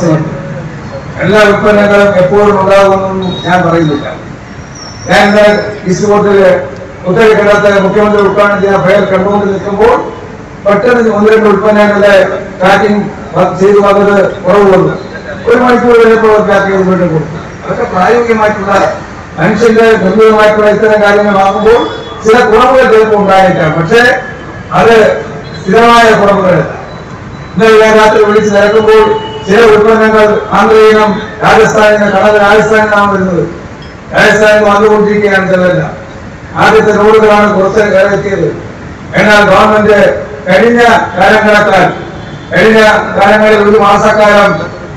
വ്യത്യാസമുണ്ട് എല്ലാ ഉൽപ്പന്നങ്ങളും എപ്പോഴും ഉണ്ടാകുമെന്നൊന്നും ഞാൻ പറയുന്നില്ല ഞാൻ ഇന്ന് ഈസ്റ്റ് കോട്ടില് ഉത്തരക്കിടത്ത് മുഖ്യമന്ത്രി ഉദ്ഘാടനം ചെയ്യുന്ന ഫയൽ കണ്ടുകൊണ്ട് നിൽക്കുമ്പോൾ പെട്ടെന്ന് ഒന്ന് രണ്ട് ഉൽപ്പന്നങ്ങളുടെ പാക്കിംഗ് ചെയ്തു വന്നത് കുറവ് വന്നു ഒരു മണിക്കൂർ കഴിഞ്ഞപ്പോൾ പാക്ക് ചെയ്ത് വീണ്ടും കൊടുത്തു അതൊക്കെ പ്രായോഗികമായിട്ടുള്ള മനുഷ്യന്റെ ഗംഭീരമായിട്ടുള്ള ഇത്തരം കാര്യങ്ങൾ വാങ്ങുമ്പോൾ ചില കുറവുകൾ ചിലപ്പോൾ ഉണ്ടായേക്കാം പക്ഷേ അത് സ്ഥിരമായ കുറവുകളല്ല ഇന്നലെ ഞാൻ രാത്രി വിളിച്ച് നിരക്കുമ്പോൾ ചില ഉൽപ്പന്നങ്ങൾ ആന്ധ്രയിൽ നിന്നും രാജസ്ഥാനിൽ നിന്ന് കടൽ രാജസ്ഥാനിൽ നിന്നാണ് വരുന്നത് രാജസ്ഥാനിൽ വന്നുകൊണ്ടിരിക്കുകയാണ് ചിലരെല്ലാം ആദ്യത്തെ റോഡുകളാണ് കുറച്ച് കയറെത്തിയത് എന്നാൽ ഗവൺമെന്റ് കഴിഞ്ഞ കാലങ്ങളെക്കാൾ കഴിഞ്ഞ കാലങ്ങളിൽ ഒരു മാസക്കാലം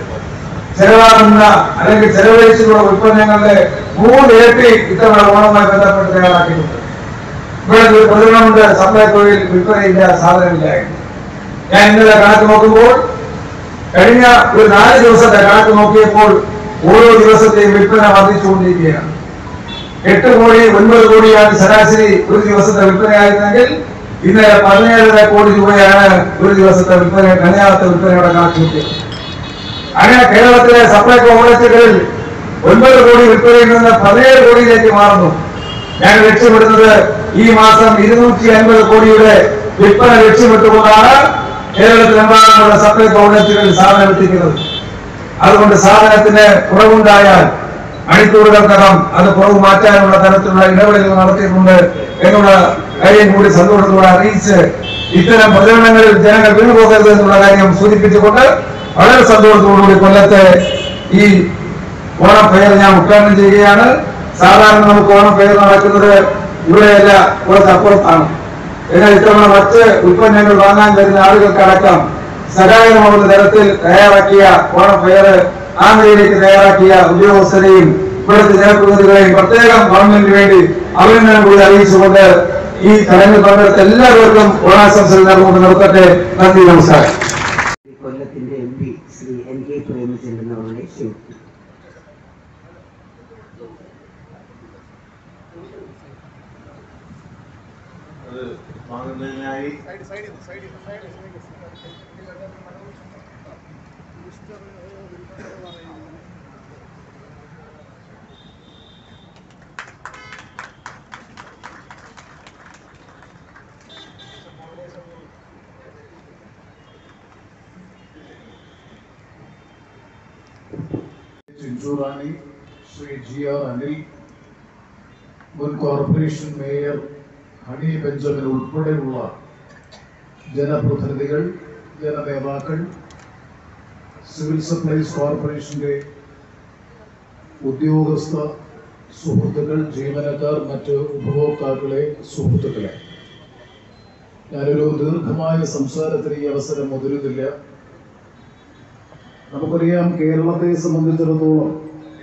ചെലവാകുന്ന അല്ലെങ്കിൽ ചെലവഴിച്ചിട്ടുള്ള ഉൽപ്പന്നങ്ങളുടെ മൂന്നിരട്ടി ഇത്തവണ ഓണവുമായി ബന്ധപ്പെട്ട് തയ്യാറാക്കിയിട്ടുണ്ട് ഇവിടെ ഒരു പ്രചരണമുണ്ട് സപ്ലൈകോയിൽ വിൽപ്പനയില്ല സാധനമില്ലായിരുന്നു ഞാൻ ഇന്നലെ കണക്ക് നോക്കുമ്പോൾ കഴിഞ്ഞ ഒരു നാല് ദിവസത്തെ കണക്ക് നോക്കിയപ്പോൾ ഓരോ ദിവസത്തെയും വിൽപ്പന വർദ്ധിച്ചുകൊണ്ടിരിക്കുകയാണ് എട്ട് കോടി ഒൻപത് കോടിയാണ് ശരാശരി ഒരു ദിവസത്തെ വിൽപ്പനയായിരുന്നെങ്കിൽ ഇന്നലെ പതിനേഴര കോടി രൂപയാണ് ഒരു ദിവസത്തെ വിൽപ്പന കണിയാത്ത വിൽപ്പനയുടെ കണക്ക് കിട്ടിയത് അങ്ങനെ കേരളത്തിലെ സപ്ലൈകോ ഔട്ട്ലെറ്റുകളിൽ ഒൻപത് കോടി വിൽപ്പനയിൽ നിന്ന് പതിനേഴ് കോടിയിലേക്ക് മാറുന്നു ഞാൻ ലക്ഷ്യമിടുന്നത് ഈ മാസം ഇരുന്നൂറ്റി അൻപത് കോടിയുടെ വിൽപ്പന ലക്ഷ്യമിട്ടുകൊണ്ടാണ് കേരളത്തിലെമ്പാടുമുള്ള സപ്ലൈകോ ഔട്ട്ലെറ്റുകളിൽ സാധനം എത്തിക്കുന്നത് അതുകൊണ്ട് സാധനത്തിന് കുറവുണ്ടായാൽ മണിക്കൂറുകൾക്കകം അത് കുറവ് മാറ്റാനുള്ള തരത്തിലുള്ള ഇടപെടലുകൾ നടത്തിയിട്ടുണ്ട് എന്നുള്ള കാര്യം കൂടി സന്തോഷത്തോടെ അറിയിച്ച് ഇത്തരം പ്രചരണങ്ങളിൽ ജനങ്ങൾ വീണുപോകരുത് എന്നുള്ള കാര്യം സൂചിപ്പിച്ചുകൊണ്ട് വളരെ സന്തോഷത്തോടുകൂടി കൊല്ലത്തെ ഈ ഓണം ഫെയർ ഞാൻ ഉദ്ഘാടനം ചെയ്യുകയാണ് സാധാരണ നമുക്ക് ഓണം ഫെയർ നടക്കുന്നത് ഇവിടെയല്ല കുറച്ച് അപ്പുറത്താണ് എന്നാൽ ഇത്തവണ മറ്റ് ഉൽപ്പന്നങ്ങൾ വാങ്ങാൻ വരുന്ന ആളുകൾക്കടക്കം സഹായകമാവുന്ന തരത്തിൽ തയ്യാറാക്കിയ ഓണം ഫെയർ ആ നിലയിലേക്ക് തയ്യാറാക്കിയ ഉദ്യോഗസ്ഥരെയും ഇവിടുത്തെ ജനപ്രതിനിധികളെയും പ്രത്യേകം ഗവൺമെന്റിന് വേണ്ടി അഭിനന്ദനം കൂടി അറിയിച്ചുകൊണ്ട് ഈ ചടങ്ങിൽ പങ്കെടുത്ത എല്ലാവർക്കും ഓണാശംസകൾ നേർന്നുകൊണ്ട് നിർത്തട്ടെ നന്ദി നമസ്കാരം ശ്രീ കൊല്ലത്തിന്റെ M P Shri N K Premachandran അവരുടെ ക്ഷണിക്കുന്നു അത് വാങ്ങുന്നതിനായി ചിഞ്ചുറാണി ശ്രീ ജി ആർ അനിൽ മുൻ കോർപ്പറേഷൻ മേയർ ഹണി ബെഞ്ചമിൻ ഉൾപ്പെടെയുള്ള ജനപ്രതിനിധികൾ ജനനേതാക്കൾ സിവിൽ സപ്ലൈസ് കോർപ്പറേഷന്റെ ഉദ്യോഗസ്ഥ സുഹൃത്തുക്കൾ ജീവനക്കാർ മറ്റ് ഉപഭോക്താക്കളെ സുഹൃത്തുക്കളെ ഞാനൊരു ദീർഘമായ സംസാരത്തിന് ഈ അവസരം മുതിരുന്നില്ല നമുക്കറിയാം കേരളത്തെ സംബന്ധിച്ചിടത്തോളം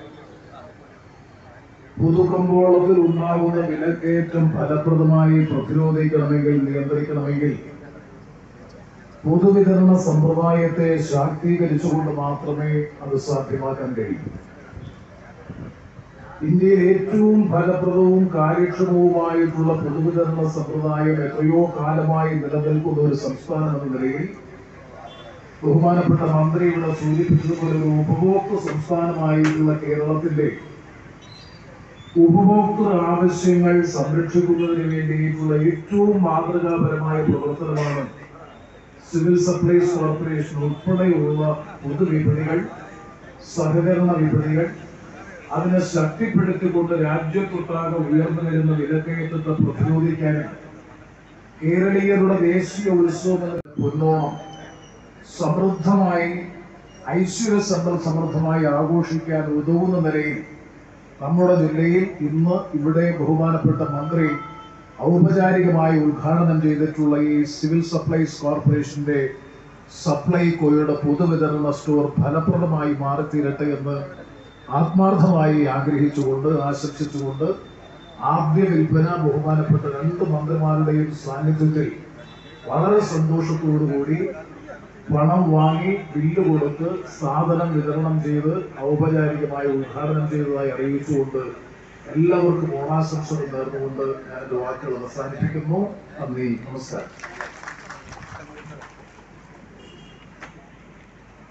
പുതുക്കമ്പോളത്തിൽ ഉണ്ടാകുന്ന വിലക്കയറ്റം ഫലപ്രദമായി പ്രതിരോധിക്കണമെങ്കിൽ നിയന്ത്രിക്കണമെങ്കിൽ പൊതുവിതരണ സമ്പ്രദായത്തെ ശാക്തീകരിച്ചുകൊണ്ട് മാത്രമേ അത് സാധ്യമാക്കാൻ കഴിയൂ ഇന്ത്യയിൽ ഏറ്റവും ഫലപ്രദവും കാര്യക്ഷമവുമായിട്ടുള്ള പൊതുവിതരണ സമ്പ്രദായം എത്രയോ കാലമായി നിലനിൽക്കുന്ന ഒരു സംസ്ഥാനം എന്ന നിലയിൽ ബഹുമാനപ്പെട്ട മന്ത്രി ഇവിടെ സൂചിപ്പിച്ചതുപോലെ ഒരു ഉപഭോക്തൃ സംസ്ഥാനമായിട്ടുള്ള കേരളത്തിന്റെ ഉപഭോക്തൃ ആവശ്യങ്ങൾ സംരക്ഷിക്കുന്നതിന് വേണ്ടിയിട്ടുള്ള ഏറ്റവും മാതൃകാപരമായ പ്രവർത്തനമാണ് സിവിൽ സപ്ലൈസ് കോർപ്പറേഷൻ ഉൾപ്പെടെയുള്ള പൊതുവിപണികൾ സഹകരണ വിപണികൾ അതിനെ ശക്തിപ്പെടുത്തിക്കൊണ്ട് രാജ്യത്തൊട്ടാകെ ഉയർന്നു വരുന്ന വിലക്കയറ്റത്തെ പ്രതിരോധിക്കാനും കേരളീയരുടെ ദേശീയ ഉത്സവം എന്ന പൊന്നോണം സമൃദ്ധമായി ഐശ്വര്യ സമ്പൽ സമൃദ്ധമായി ആഘോഷിക്കാൻ ഉതകുന്ന നിലയിൽ നമ്മുടെ ജില്ലയിൽ ഇന്ന് ഇവിടെ ബഹുമാനപ്പെട്ട മന്ത്രി ഔപചാരികമായി ഉദ്ഘാടനം ചെയ്തിട്ടുള്ള ഈ സിവിൽ സപ്ലൈസ് കോർപ്പറേഷന്റെ സപ്ലൈകോയുടെ പൊതുവിതരണ സ്റ്റോർ ഫലപ്രദമായി മാറിത്തീരട്ടെ എന്ന് ആത്മാർത്ഥമായി ആഗ്രഹിച്ചുകൊണ്ട് ആശംസിച്ചുകൊണ്ട് ആദ്യ വിൽപ്പന ബഹുമാനപ്പെട്ട രണ്ട് മന്ത്രിമാരുടെയും സാന്നിധ്യത്തിൽ വളരെ സന്തോഷത്തോടുകൂടി പണം വാങ്ങി ബില്ല് കൊടുത്ത് സാധനം വിതരണം ചെയ്ത് ഔപചാരികമായി ഉദ്ഘാടനം ചെയ്തതായി അറിയിച്ചുകൊണ്ട് എല്ലാവർക്കും ഓണാശംസകൾ നേർന്നുകൊണ്ട് ഞാൻ എന്റെ വാക്കുകൾ അവസാനിപ്പിക്കുന്നു നന്ദി നമസ്കാരം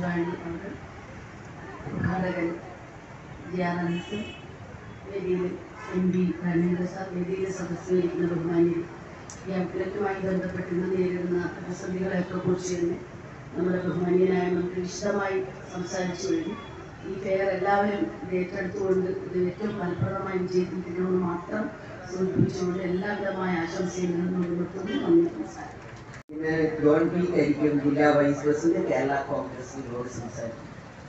ചിഞ്ചുറാണി അവർ ഉദ്ഘാടകൻ ജിയാനന്ദസും വേദിയിൽ എം പി ധർമ്മേന്ദ്ര സാർ വേദിയിലെ സദസ്സുകളിരിക്കുന്ന ബഹുമാനികൾ ഈ ഔട്ട്ലെറ്റുമായി ബന്ധപ്പെട്ട് ഇന്ന് നേരിടുന്ന പ്രതിസന്ധികളെയൊക്കെ കുറിച്ച് തന്നെ നമ്മുടെ ബഹുമാനീയനായ മന്ത്രി വിശദമായി സംസാരിച്ചു കഴിഞ്ഞു ഈ ഫെയർ എല്ലാവരും ഇത് ഏറ്റെടുത്തുകൊണ്ട് ഇത് ഏറ്റവും ഫലപ്രദമായി വിജയിപ്പിക്കണമെന്ന് മാത്രം സൂചിപ്പിച്ചുകൊണ്ട് എല്ലാവിധമായ ആശംസയും നിർത്തുന്നു നന്ദി നമസ്കാരം ഇന്ന് ജോൺ പി കരിക്കും ജില്ലാ വൈസ് പ്രസിഡന്റ് കേരള കോൺഗ്രസിനോട് സംസാരിക്കും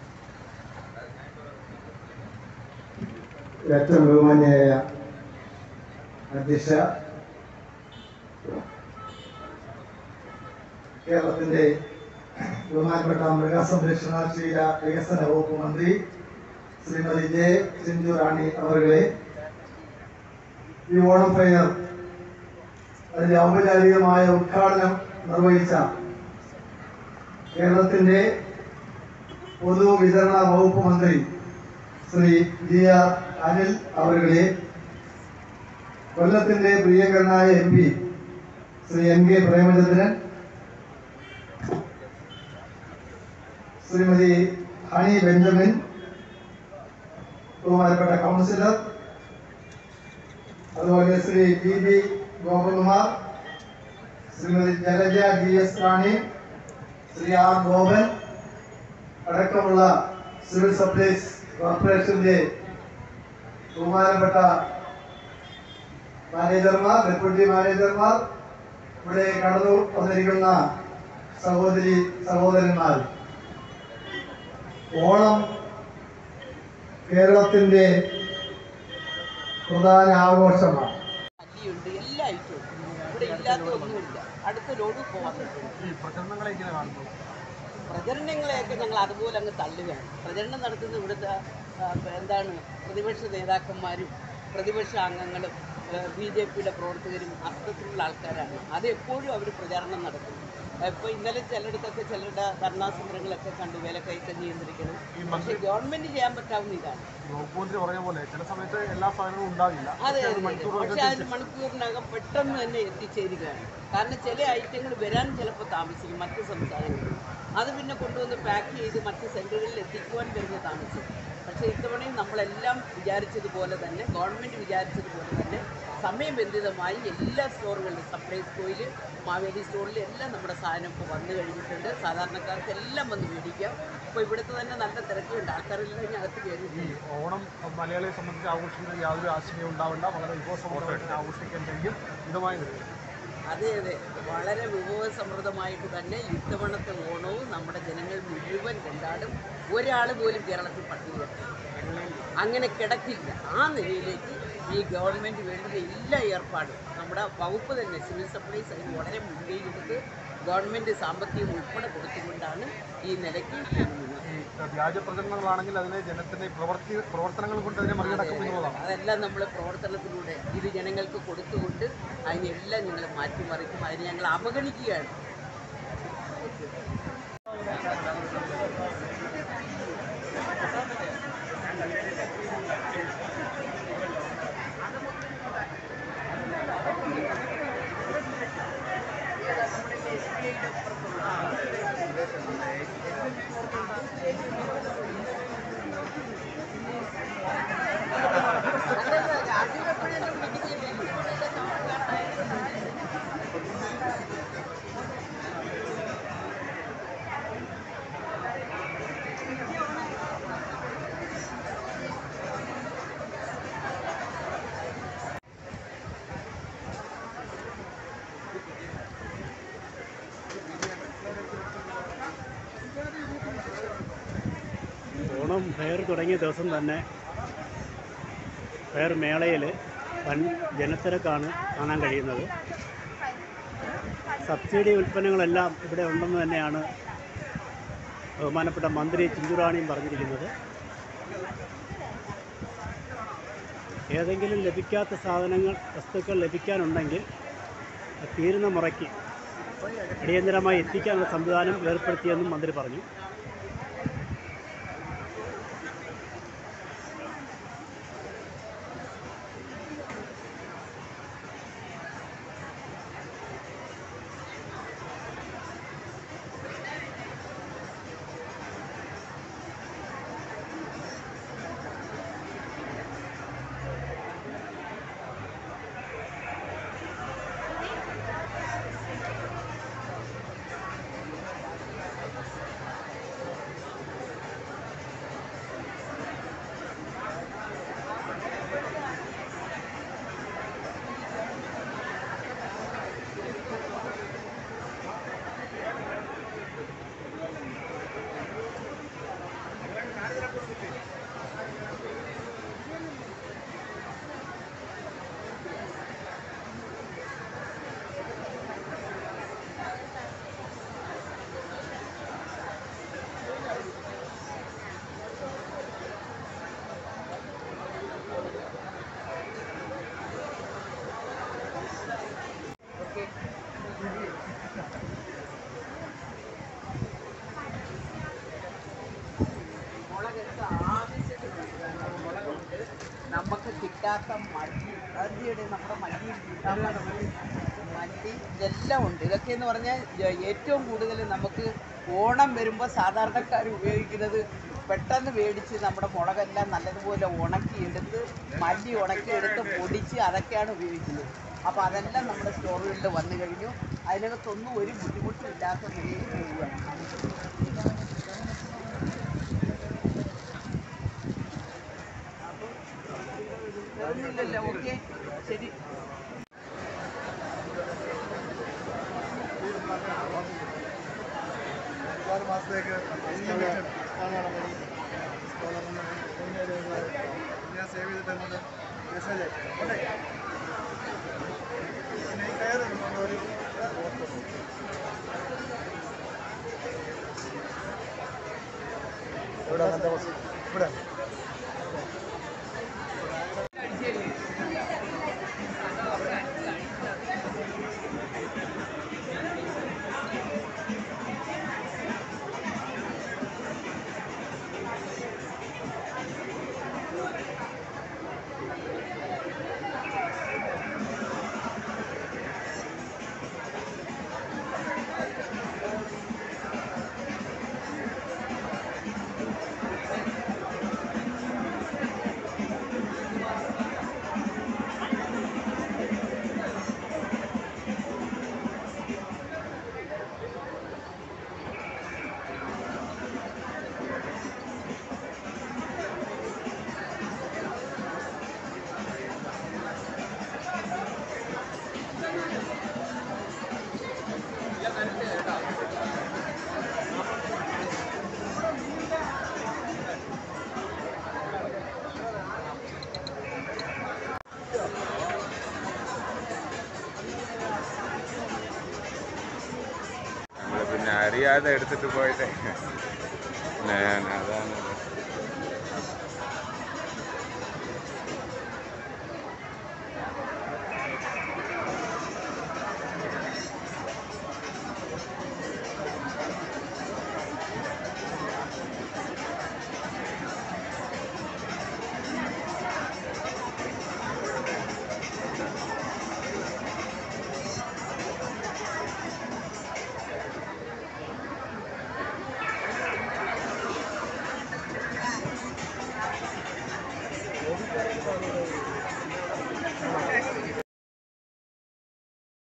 ഏറ്റവും ബഹുമാന്യായ അധ്യക്ഷ കേരളത്തിന്റെ ബഹുമാനപ്പെട്ട മൃഗസംരക്ഷണ ക്ഷീര വികസന വകുപ്പ് മന്ത്രി ശ്രീമതി ജെ സിന്ധു റാണി അവരുടെ ഈ ഓണം ഫെയർ അതിന്റെ ഔപചാരികമായ ഉദ്ഘാടനം നിർവഹിച്ച കേരളത്തിന്റെ പൊതുവിതരണ വകുപ്പ് മന്ത്രി ശ്രീ ജി ആർ അനിൽ അവരുടെ കൊല്ലത്തിന്റെ പ്രിയങ്കരനായ M P Shri N K Premachandran Shrimati Honey Benjamin ബഹുമാനപ്പെട്ട കൗൺസിലർ അതുപോലെ Shri B B Gopakumar Shrimati Jalaja G S Rani Shri R Gopan അടക്കമുള്ള സിവിൽ സപ്ലൈസ് കോർപ്പറേഷന്റെ ബഹുമാനപ്പെട്ട മാനേജർമാർ ഡെപ്യൂട്ടി മാനേജർമാർ ഇവിടെ കടന്നു വന്നിരിക്കുന്ന സഹോദരി സഹോദരന്മാർ ഓണം കേരളത്തിന്റെ പ്രധാന ആഘോഷമാണ് അല്ലിയുണ്ട് എല്ലാ ഐറ്റവും ഇവിടെ ഇല്ലാത്ത ഒന്നുമില്ല അടുത്ത ലോഡ് പോകാൻ ഈ പ്രചരണങ്ങളെ ഇങ്ങനെ കാണുന്നു പ്രചരണങ്ങളെയൊക്കെ ഞങ്ങൾ അതുപോലെ അങ്ങ് തള്ളുകയാണ് പ്രചരണം നടത്തുന്ന ഇവിടുത്തെ ആ, എന്താണ് പ്രതിപക്ഷ നേതാക്കന്മാരും പ്രതിപക്ഷ അംഗങ്ങളും ബി ജെ പിയുടെ പ്രവർത്തകരും അത്തരത്തിലുള്ള ആൾക്കാരാണ് അത് എപ്പോഴും അവർ പ്രചാരണം നടത്തുന്നു ഇപ്പോൾ ഇന്നലെ ചിലയിടത്തൊക്കെ ചിലരുടെ ധർണാസമരങ്ങളൊക്കെ കണ്ടു വിലക്കയറ്റം നിയന്ത്രിക്കണം പക്ഷേ ഗവൺമെൻറ് ചെയ്യാൻ പറ്റാവുന്ന ഇതാണ് മുഖ്യമന്ത്രി പറഞ്ഞ പോലെ ചില സമയത്ത് എല്ലാ സാധനങ്ങളും ഉണ്ടാവില്ല അതെ പക്ഷേ അത് അതെ, അതെ. മണിക്കൂറുകൾക്ക് പക്ഷെ അതിന് മണിക്കൂറിനകം പെട്ടെന്ന് തന്നെ എത്തിച്ചേരുകയാണ് കാരണം ചില ഐറ്റങ്ങൾ വരാൻ ചിലപ്പോൾ താമസിക്കും മറ്റ് സംസ്ഥാനങ്ങളിൽ അത് പിന്നെ കൊണ്ടുവന്ന് പാക്ക് ചെയ്ത് മറ്റ് സെൻറ്ററുകളിൽ എത്തിക്കുവാൻ വരുന്ന താമസം പക്ഷേ ഇത്തവണയും നമ്മളെല്ലാം വിചാരിച്ചതുപോലെ തന്നെ ഗവൺമെൻറ് വിചാരിച്ചതുപോലെ തന്നെ സമയബന്ധിതമായി എല്ലാ സ്റ്റോറുകളിലും സപ്ലൈസ്കോയിൽ മാവേലി സ്റ്റോറിൽ എല്ലാം നമ്മുടെ സാധനം ഇപ്പോൾ വന്നു കഴിഞ്ഞിട്ടുണ്ട് സാധാരണക്കാർക്ക് എല്ലാം വന്ന് മേടിക്കാം ഇപ്പോൾ ഇവിടുത്തെ തന്നെ നല്ല തിരക്കുണ്ട് ആൾക്കാരെല്ലാം ഇനി അകത്ത് കയറി ഈ ഓണം മലയാളിയെ സംബന്ധിച്ച് ആഘോഷിക്കുന്നതിൽ യാതൊരു ആശങ്കയും ഉണ്ടാവേണ്ട വളരെ വിഭവസമൃദ്ധമായിട്ട് ആഘോഷിക്കാൻ കഴിയും ഇതുമായി വരും അതെ അതെ വളരെ വിഭവസമൃദ്ധമായിട്ട് തന്നെ ഇത്തവണത്തെ ഓണവും നമ്മുടെ ജനങ്ങൾ മുഴുവൻ കൊണ്ടാടും ഒരാൾ പോലും കേരളത്തിൽ പട്ടിണി കിടക്കില്ല അങ്ങനെ കിടക്കില്ല ആ നിലയിലേക്ക് ഈ ഗവൺമെൻറ് വേണ്ടുന്ന എല്ലാ ഏർപ്പാടും നമ്മുടെ വകുപ്പ് തന്നെ സിവിൽ സപ്ലൈസ് അതിന് വളരെ മുൻകൈ എടുത്ത് ഗവൺമെൻറ് സാമ്പത്തികം ഉൾപ്പെടെ കൊടുത്തുകൊണ്ടാണ് ഈ നിലയ്ക്ക് പോകുന്നത് ഈ വ്യാജ പ്രചരണങ്ങളാണെങ്കിൽ അതിനെ ജനത്തിന്റെ പ്രവർത്തി പ്രവർത്തനങ്ങൾ കൊണ്ട് അതിനെ മറികടക്കും എന്നുള്ളതാണ് അതെല്ലാം നമ്മൾ പ്രവർത്തനത്തിലൂടെ ഇത് ജനങ്ങൾക്ക് കൊടുത്തുകൊണ്ട് അതിനെല്ലാം ഞങ്ങൾ മാറ്റിമറിക്കും അതിനെ ഞങ്ങൾ അവഗണിക്കുകയാണ് ഓണം ഫെയർ തുടങ്ങിയ ദിവസം തന്നെ ഫെയർ മേളയിൽ വൻ ജനത്തിരക്കാണ് കാണാൻ കഴിയുന്നത് സബ്സിഡി ഉൽപ്പന്നങ്ങളെല്ലാം ഇവിടെ ഉണ്ടെന്ന് തന്നെയാണ് ബഹുമാനപ്പെട്ട മന്ത്രി ചിഞ്ചുറാണിയും പറഞ്ഞിരിക്കുന്നത് ഏതെങ്കിലും ലഭിക്കാത്ത സാധനങ്ങൾ വസ്തുക്കൾ ലഭിക്കാനുണ്ടെങ്കിൽ അത് തീരുന്ന മുറയ്ക്ക് അടിയന്തരമായി എത്തിക്കാനുള്ള സംവിധാനം ഏർപ്പെടുത്തിയെന്നും മന്ത്രി പറഞ്ഞു നമുക്ക് കിട്ടാത്ത മല്ലി അതിയുടെ നമ്മുടെ മല്ലി കിട്ടാത്ത മല്ലി ഇതെല്ലാം ഉണ്ട് ഇതൊക്കെ എന്ന് പറഞ്ഞാൽ ഏ- ഏറ്റവും കൂടുതൽ നമുക്ക് ഓണം വരുമ്പോൾ സാധാരണക്കാർ ഉപയോഗിക്കുന്നത് പെട്ടെന്ന് മേടിച്ച് നമ്മുടെ മുളകെല്ലാം നല്ലതുപോലെ ഉണക്കിയെടുത്ത് മല്ലി ഉണക്കിയെടുത്ത് പൊടിച്ച് അതൊക്കെയാണ് ഉപയോഗിക്കുന്നത് അപ്പോൾ അതെല്ലാം നമ്മുടെ സ്റ്റോറുകളിൽ വന്നു കഴിഞ്ഞു അതിനകത്തൊന്നും ഒരു ബുദ്ധിമുട്ടും ഇല്ലാത്ത നിലയിൽ പോവുകയാണ് ഒന്നുമില്ലല്ലോ ഓക്കെ ശരി ഒരുപാട് മാസത്തേക്ക് ഞാൻ സേവ് ചെയ്തിട്ട് അങ്ങോട്ട് മെസ്സേജ് അയക്കാം പിന്നെ ഈ കയറ് ഒരു ഇവിടെ അങ്ങനത്തെ ബസ് ഇവിടെ നമ്മള് പിന്നെ അറിയാതെ എടുത്തിട്ട് പോയിട്ട് ഞാൻ അതാണ് ആ